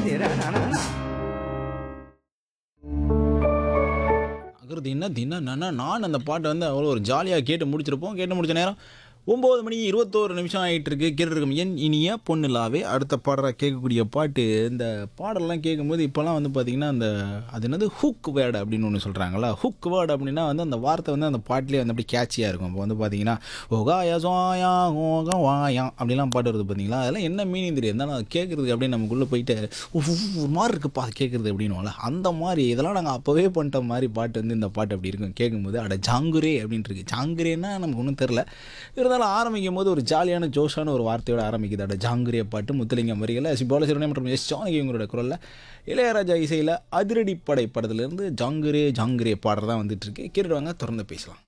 அகிறது என்ன தின்னா நான் அந்த பாட்டை வந்து அவ்வளோ ஒரு ஜாலியாக கேட்டு முடிச்சிருப்போம் கேட்டு முடிச்ச நேரம் ஒம்பது மணி இருபத்தோரு நிமிஷம் ஆகிட்டு இருக்கு கேட்டுருக்கும் என் இனிய பொண்ணுலாவே அடுத்த பாடுற கேட்கக்கூடிய பாட்டு இந்த பாடலாம் கேட்கும்போது இப்போலாம் வந்து பார்த்திங்கன்னா அந்த அது என்னது ஹுக் வேர்டு அப்படின்னு ஒன்று சொல்கிறாங்களா ஹுக் வேர்டு அப்படின்னா வந்து அந்த வார்த்தை வந்து அந்த பாட்டிலே வந்து அப்படி கேட்சியாக இருக்கும் இப்போ வந்து பார்த்தீங்கன்னா ஓகாயா சோயா ஓகா வாயா அப்படிலாம் பாட்டு வருது பார்த்தீங்களா அதெல்லாம் என்ன மீனிங் தெரியும் இருந்தாலும் அது கேட்குறதுக்கு அப்படியே நமக்குள்ளே போயிட்டு உஃப், உஃப், ஒரு மாதிரி இருக்குப்பா அது கேட்குறது அப்படின்னுவோம்ல அந்த மாதிரி இதெல்லாம் நாங்கள் அப்போவே பண்ணிட்ட மாதிரி பாட்டு வந்து இந்த பாட்டு அப்படி இருக்கும் கேட்கும்போது அட ஜாங்குரே அப்படின்ட்டு இருக்கு ஜாங்குரேன்னா நமக்கு ஒன்றும் தெரில இருந்தாலும் ஆரம்பிக்கும் போது ஒரு ஜாலியான ஜோஷான ஒரு வார்த்தையோட ஆரம்பிக்குது அட ஜாங்குரே பாட்டு முத்துலிங்கம் வரிகளை சி பாலசுரனே மற்றும் எஸ் ஜானகி இவங்களோட குரலில் இளையராஜா இசையில் அதிரடிப்படை படத்துலேருந்து ஜாங்குரே ஜாங்குரே பாடுறதா வந்துட்டு இருக்கு கேட்டுடுவாங்க தொடர்ந்து பேசலாம்